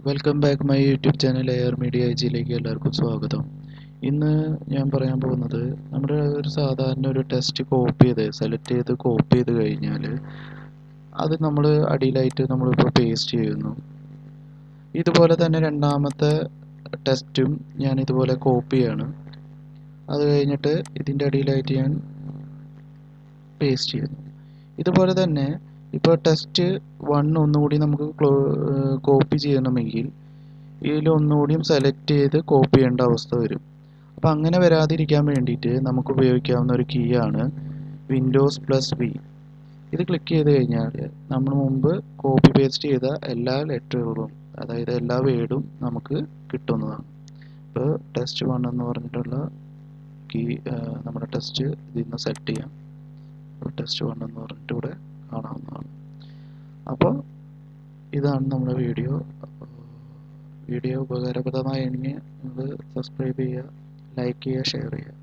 welcome back my YouTube channel air media ജിയിലേക്ക് എല്ലാവർക്കും സ്വാഗതം ഇന്ന് ഞാൻ പറയാൻ പോകുന്നത് നമ്മുടെ ഒരു സാധാരണ ഒരു ടെസ്റ്റ് കോപ്പി ചെയ്ത് സെലക്ട് ചെയ്ത് കോപ്പി ചെയ്ത് കഴിഞ്ഞാൽ അത് നമ്മൾ അടിയിലായിട്ട് നമ്മളിപ്പോൾ പേസ്റ്റ് ചെയ്യുന്നു ഇതുപോലെ തന്നെ രണ്ടാമത്തെ ടെസ്റ്റും ഞാൻ ഇതുപോലെ കോപ്പി ചെയ്യാണ് അത് കഴിഞ്ഞിട്ട് ഇതിൻ്റെ അടിയിലായിട്ട് ഞാൻ പേസ്റ്റ് ചെയ്യുന്നു ഇതുപോലെ തന്നെ ഇപ്പോൾ ടെസ്റ്റ് വൺ ഒന്നുകൂടി നമുക്ക് കോപ്പി ചെയ്യണമെങ്കിൽ ഇതിൽ ഒന്നുകൂടിയും സെലക്ട് ചെയ്ത് കോപ്പി ചെയ്യേണ്ട അവസ്ഥ വരും അപ്പോൾ അങ്ങനെ വരാതിരിക്കാൻ വേണ്ടിയിട്ട് നമുക്ക് ഉപയോഗിക്കാവുന്ന ഒരു കീ ആണ് വിൻഡോസ് പ്ലസ് വി ഇത് ക്ലിക്ക് ചെയ്ത് കഴിഞ്ഞാൽ നമ്മൾ മുമ്പ് കോപ്പി പേസ്റ്റ് ചെയ്ത എല്ലാ ലെറ്ററുകളും അതായത് എല്ലാ വേർഡും നമുക്ക് കിട്ടുന്നതാണ് ഇപ്പോൾ ടെസ്റ്റ് വൺ എന്ന് പറഞ്ഞിട്ടുള്ള കീ നമ്മുടെ ടെസ്റ്റ് ഇതിൽ നിന്ന് സെറ്റ് ചെയ്യാം ടെസ്റ്റ് വൺ എന്ന് പറഞ്ഞിട്ട് ഇവിടെ കാണാവുന്നതാണ് അപ്പോൾ ഇതാണ് നമ്മുടെ വീഡിയോ വീഡിയോ ഉപകാരപ്രദമായെങ്കിൽ നിങ്ങൾ സബ്സ്ക്രൈബ് ചെയ്യുക ലൈക്ക് ചെയ്യുക ഷെയർ ചെയ്യുക